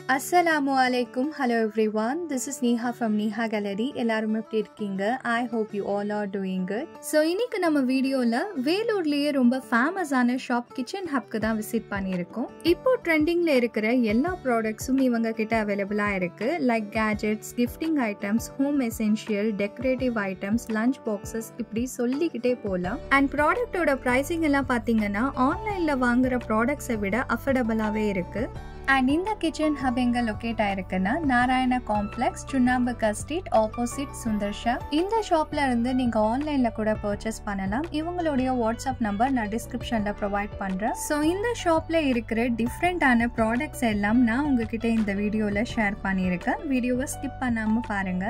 அஸ்ஸலாமு அலைக்கும் hello everyone this is Neeha from Neeha gallery எல்லாரும் எப்படி இருக்கீங்க I hope you all are doing good so இன்னைக்கு நம்ம வீடியோவில் வேலூர்லேயே ரொம்ப ஃபேமஸான ஷாப் கிச்சன் ஹப்க்கு தான் விசிட் பண்ணியிருக்கோம் இப்போ ட்ரெண்டிங்கில் இருக்கிற எல்லா ப்ராடக்ட்ஸும் இவங்க கிட்ட அவைலபிளாக இருக்கு like gadgets gifting items home essential decorative items lunch boxes இப்படி சொல்லிக்கிட்டே போகலாம் அண்ட் ப்ராடக்ட்டோட ப்ரைஸிங் எல்லாம் பார்த்தீங்கன்னா ஆன்லைனில் வாங்குற ப்ராடக்ட்ஸை விட அஃபோர்டபுளாகவே இருக்கு அண்ட் இந்த கிச்சன் ஹப் எங்க லொக்கேட் ஆயிருக்குன்னா நாராயண காம்ப்ளெக்ஸ் சுண்ணாம்புக்கா ஸ்ட்ரீட் ஆப்போசிட் சுந்தர்ஷா இந்த ஷாப்ல இருந்து நீங்க ஆன்லைன்ல கூட பர்ச்சேஸ் பண்ணலாம் இவங்களுடைய வாட்ஸ்அப் நம்பர் நான் டிஸ்கிரிப்ஷன்ல ப்ரொவைட் பண்றேன் ஸோ இந்த ஷாப்ல இருக்கிற டிஃப்ரெண்டான ப்ராடக்ட்ஸ் எல்லாம் நான் உங்ககிட்ட இந்த வீடியோல ஷேர் பண்ணியிருக்கேன் வீடியோவை ஸ்கிப் பண்ணாம பாருங்க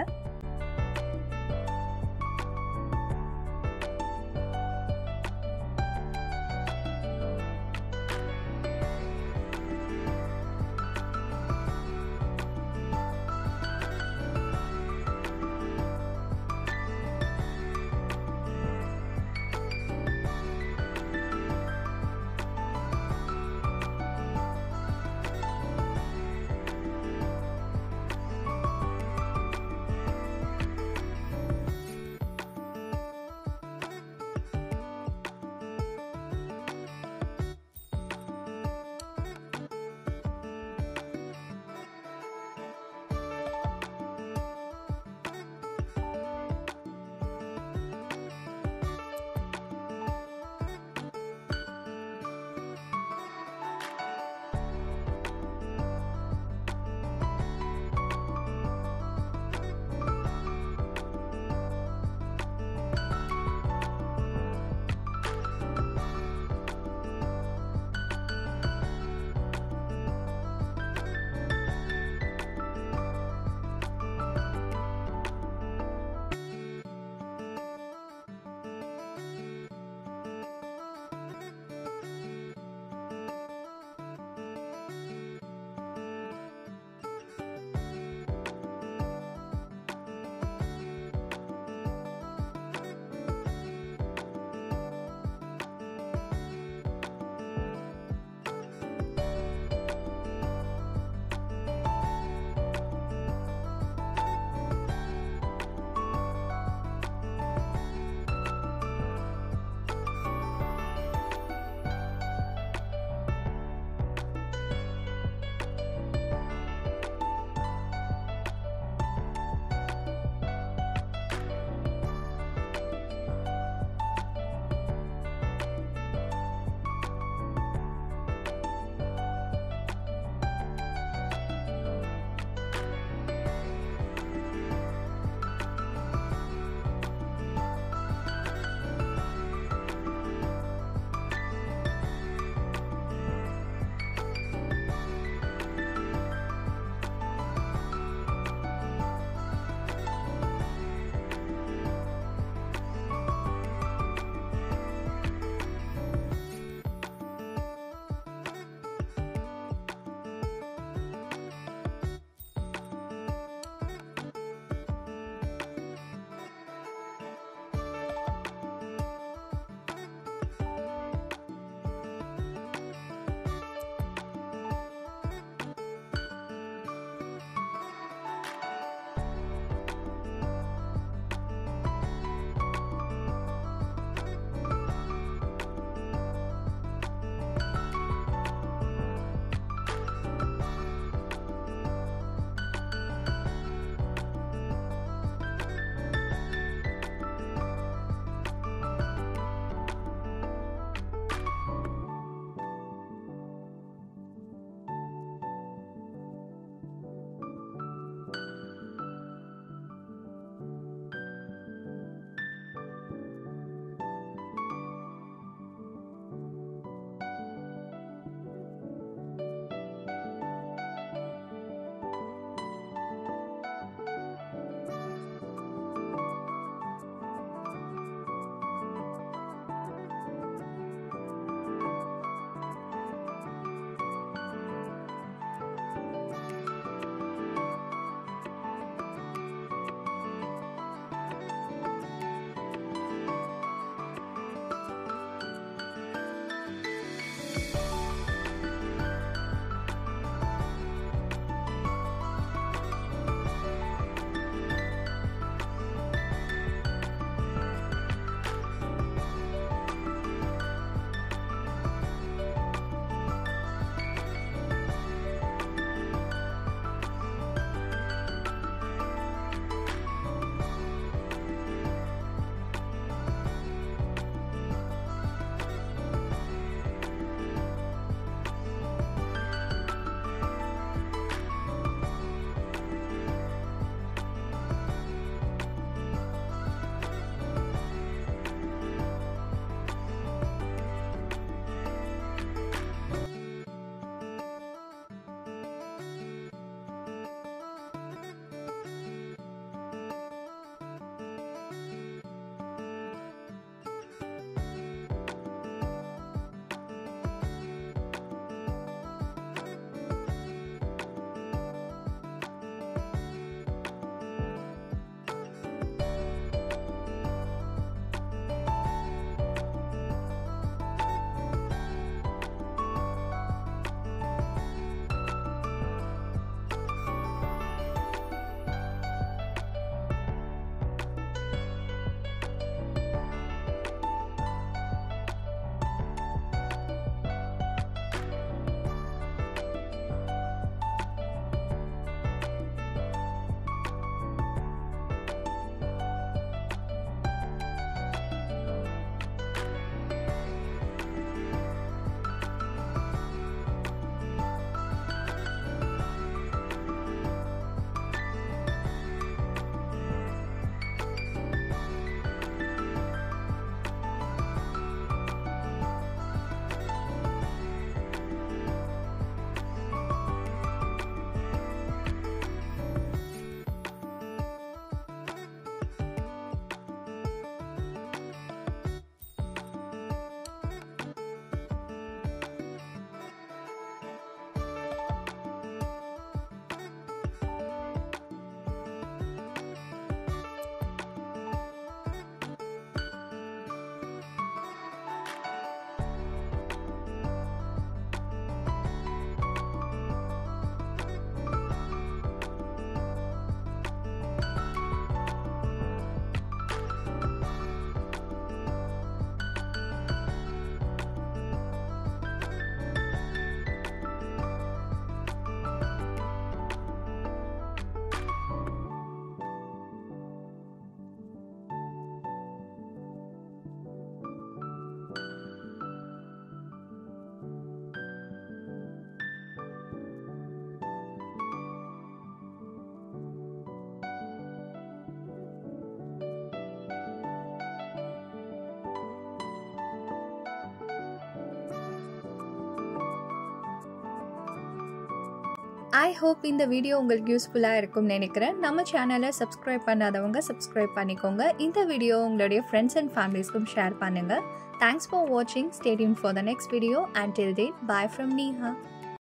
ஐ ஹோப் இந்த வீடியோ உங்களுக்கு யூஸ்ஃபுல்லாக இருக்கும்னு நினைக்கிறேன் நம்ம சேனலை சப்ஸ்கிரைப் பண்ணாதவங்க சப்ஸ்கிரைப் பண்ணிக்கோங்க இந்த வீடியோ உங்களுடைய ஃப்ரெண்ட்ஸ் அண்ட் ஃபேமிலிஸ்க்கும் ஷேர் பண்ணுங்கள் தேங்க்ஸ் ஃபார் வாட்சிங் stadium for the next video and till day bye from நீஹா